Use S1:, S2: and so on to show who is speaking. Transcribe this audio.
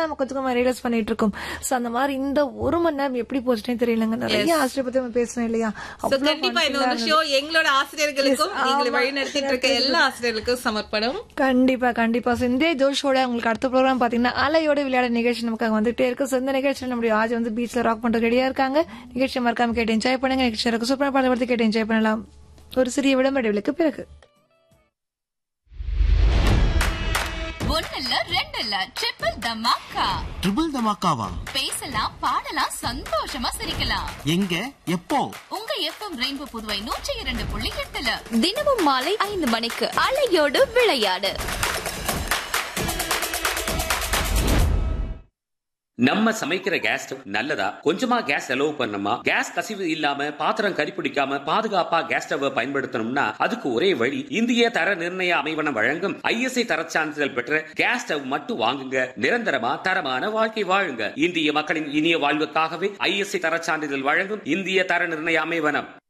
S1: நம்ம கொஞ்சம் கொஞ்சமா ரியலைஸ் பண்ணிட்டு இருக்கோம் சோ அந்த மாதிரி இந்த ஒரு மணி நேரம் எப்படி போச்சுனே தெரியலங்க நிறைய ஆசிரியர் பத்தி நம்ம பேசணும் இல்லையா
S2: So,
S1: அவ்வளவு
S2: கண்டிப்பா இந்த
S1: fun-ful-ஆ
S2: ஒரு ஷோ எங்களோட ஆசிரியர்களுக்கும்
S1: Yes,
S2: நீங்களை
S1: ஆமா.
S2: வழி நடத்திட்டு இருக்க எல்லா ஆசிரியர்களுக்கும் சமர்ப்பணம்
S1: கண்டிப்பா கண்டிப்பா So, இந்த ஜோஷோட உங்களுக்கு அடுத்த ப்ரோக்ராம் பாத்தீங்கன்னா அலையோட விளையாட நிகழ்ச்சி நமக்கு வந்துட்டே இருக்கு So, இந்த நிகழ்ச்சியில் நம்முடைய ஆஜ் வந்து பீச்ல ராக் பண்றது ரெடியா இருக்காங்க நிகழ்ச்சி மறக்காம கேட்டு என்ஜாய் பண்ணுங்க நிகழ்ச்சி இருக்கு சூப்பரான பாடல் படுத்து கேட்டு என்ஜாய் பண்ணலாம் ஒரு சிறிய விளம்பரங்களுக்கு பிறகு
S3: ஒன்னல்ல ரெண்டல்ல ட்ரிபிள் தமாக்கா
S4: ட்ரிபிள் தமாக்காவா
S3: பேசலாம் பாடலாம் சந்தோஷமா சிரிக்கலாம்
S4: எங்க எப்போ
S3: உங்க எஃப்எம் ரெயின்போ புதுவை நூற்றி இரண்டு புள்ளி எட்டுல
S5: தினமும் மாலை ஐந்து மணிக்கு அலையோடு விளையாடு
S6: நம்ம சமைக்கிற கேஸ் ஸ்டவ் நல்லதா கொஞ்சமா கேஸ் செலவு பண்ணணுமா கேஸ் கசிவு இல்லாம பாத்திரம் கரிப்பிடிக்காம பாதுகாப்பா கேஸ் ஸ்டவ் பயன்படுத்தணும்னா அதுக்கு ஒரே வழி இந்திய தர நிர்ணய அமைவனம் வழங்கும் ஐஎஸ்ஐ தரச் சான்றிதழ் பெற்ற கேஸ் ஸ்டவ் மட்டும் வாங்குங்க நிரந்தரமா தரமான வாழ்க்கை வாழுங்க இந்திய மக்களின் இனிய வாழ்வுக்காகவே ஐஎஸ்ஐ தரச் சான்றிதழ் வழங்கும் இந்திய தர நிர்ணய அமைவனம்